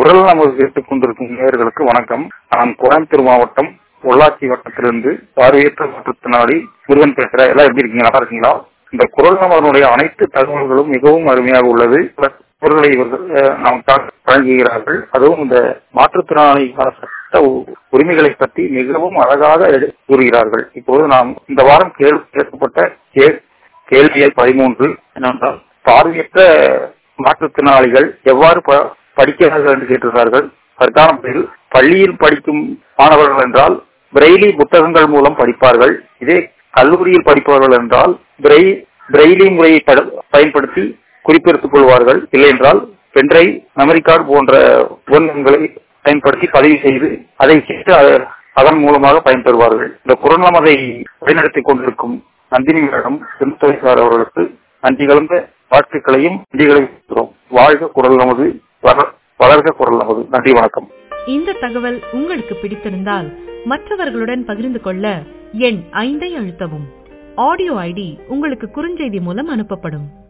குரல் நமது கேட்டுக் கொண்டிருக்கும் நேயர்களுக்கு வணக்கம் நான் கோயம்புத்தூர் மாவட்டம் பொள்ளாச்சி வட்டத்திலிருந்து பார்வையற்ற மாற்றுத்திறனாளி முருகன் பேசுறேன் எல்லாம் எப்படி இருக்கீங்க நல்லா இருக்கீங்களா இந்த குரல் நமதனுடைய அனைத்து தகவல்களும் மிகவும் அருமையாக உள்ளது பொருள்களை இவர்கள் அஹ், நமக்காக வழங்குகிறார்கள் அதுவும் இந்த மாற்றுத்திறனாளிக்கான சட்ட உ- உரிமைகளை பற்றி மிகவும் அழகாக எடு- கூறுகிறார்கள் இப்போது நாம் இந்த வாரம் கேள் கேட்கப்பட்ட கே- கேள்வி எண் பதிமூன்று என்னவென்றால் பார்வையற்ற மாற்றுத்திறனாளிகள் எவ்வாறு ப- படிக்கிறார்கள் என்று கேட்டிருந்தார்கள் அதற்கான பதில் பள்ளியில் படிக்கும் மாணவர்கள் என்றால் பிரெய்லி புத்தகங்கள் மூலம் படிப்பார்கள் இதே கல்லூரியில் படிப்பவர்கள் என்றால் பிரெய் பிரெய்லி முறையை பட- பயன்படுத்தி குறிப்பெடுத்துக் கொள்வார்கள் இல்லை என்றால் பென்ட்ரைவ் மெமரி கார்டு போன்ற உபகரணங்களை பயன்படுத்தி பதிவு செய்து அதை கேட்டு அ- அதன் மூலமாக பயன்பெறுவார்கள் இந்த குரலம் அதை வழிநடத்திக் கொண்டிருக்கும் நந்தினி மேடம் திருத்தொகை சார் அவர்களுக்கு நன்றி கலந்த வாழ்த்துக்களையும் நன்றிகளையும் கொடுக்கிறோம். வாழ்க குரல் நமது வள- வளர்க குரல் நமது நன்றி வணக்கம் இந்த தகவல் உங்களுக்கு பிடித்திருந்தால் மற்றவர்களுடன் பகிர்ந்து கொள்ள எண் ஐந்தை அழுத்தவும் ஆடியோ ஐடி உங்களுக்கு குறுஞ்செய்தி மூலம் அனுப்பப்படும்